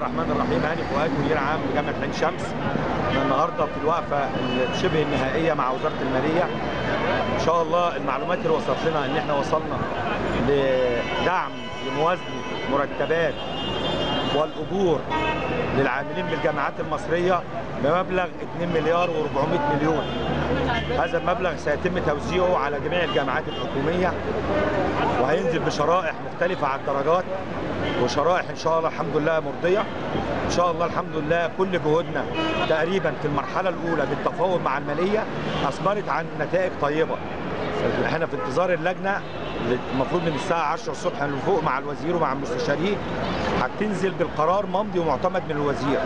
الرحمن الرحيم هاني فؤاد مدير عام جامعه عين شمس احنا النهارده في الوقفه شبه النهائيه مع وزاره الماليه ان شاء الله المعلومات اللي وصلت لنا ان احنا وصلنا لدعم لموازنه مرتبات والاجور للعاملين بالجامعات المصريه بمبلغ 2 مليار و400 مليون هذا المبلغ سيتم توزيعه على جميع الجامعات الحكوميه وهينزل بشرائح مختلفه على الدرجات وشرائح ان شاء الله الحمد لله مرضيه ان شاء الله الحمد لله كل جهودنا تقريبا في المرحله الاولى بالتفاوض مع الماليه اثمرت عن نتائج طيبه احنا في انتظار اللجنه المفروض من الساعه 10 الصبح نفوق مع الوزير ومع المستشارين هتنزل بالقرار ممضي ومعتمد من الوزير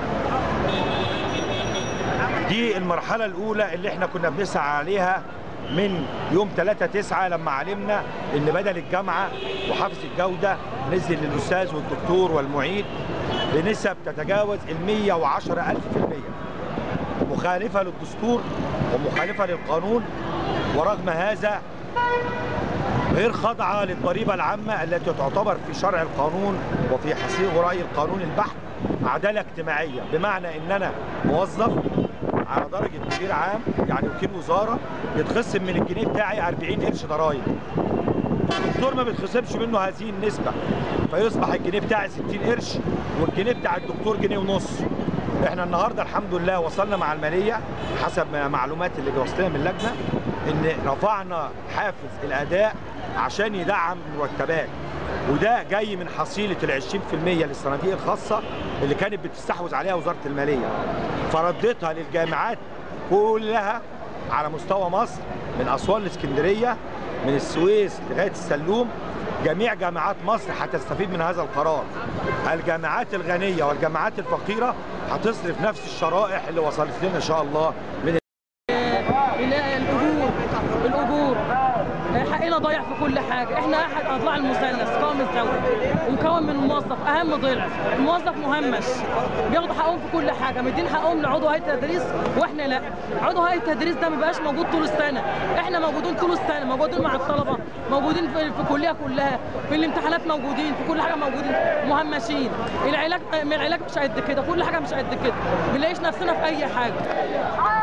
دي المرحله الاولى اللي احنا كنا بنسعى عليها من يوم 3 9 لما علمنا ان بدل الجامعه وحفظ الجوده نزل للاستاذ والدكتور والمعيد بنسب تتجاوز ال 110000% مخالفه للدستور ومخالفه للقانون ورغم هذا غير خاضعه للضريبه العامه التي تعتبر في شرع القانون وفي حسيب راي القانون البحت عداله اجتماعيه بمعنى ان انا موظف على درجه مدير عام يعني وكيل وزاره يتخصم من الجنيه بتاعي 40 قرش ضرايب الدكتور ما بيتخصمش منه هذه النسبه فيصبح الجنيه بتاعي 60 قرش والجنيه بتاع الدكتور جنيه ونص احنا النهارده الحمد لله وصلنا مع الماليه حسب معلومات اللي وصلنا من اللجنه ان رفعنا حافز الاداء عشان يدعم المرتبات وده جاي من حصيله ال 20% للصناديق الخاصه اللي كانت بتستحوذ عليها وزاره الماليه فردتها للجامعات كلها على مستوى مصر من اسوان لاسكندريه من السويس لغايه السلوم جميع جامعات مصر هتستفيد من هذا القرار الجامعات الغنيه والجامعات الفقيره هتصرف نفس الشرائح اللي وصلت لنا ان شاء الله من الاجور الاجور حقنا ضايع في كل حاجه احنا احد اضلاع المثلث قوام الدوله ومكون من موظف اهم ضلع الموظف مهمش بياخدوا حقهم في كل حاجه مدين حقهم لعضو هيئه التدريس واحنا لا عضو هيئه التدريس ده ما بقاش موجود طول السنه احنا موجودين طول السنه موجودين مع الطلبه موجودين في, في الكليه كلها في الامتحانات موجودين في كل حاجه موجودين مهمشين العلاج العلاج مش قد كده كل حاجه مش قد كده ما بنلاقيش نفسنا في اي حاجه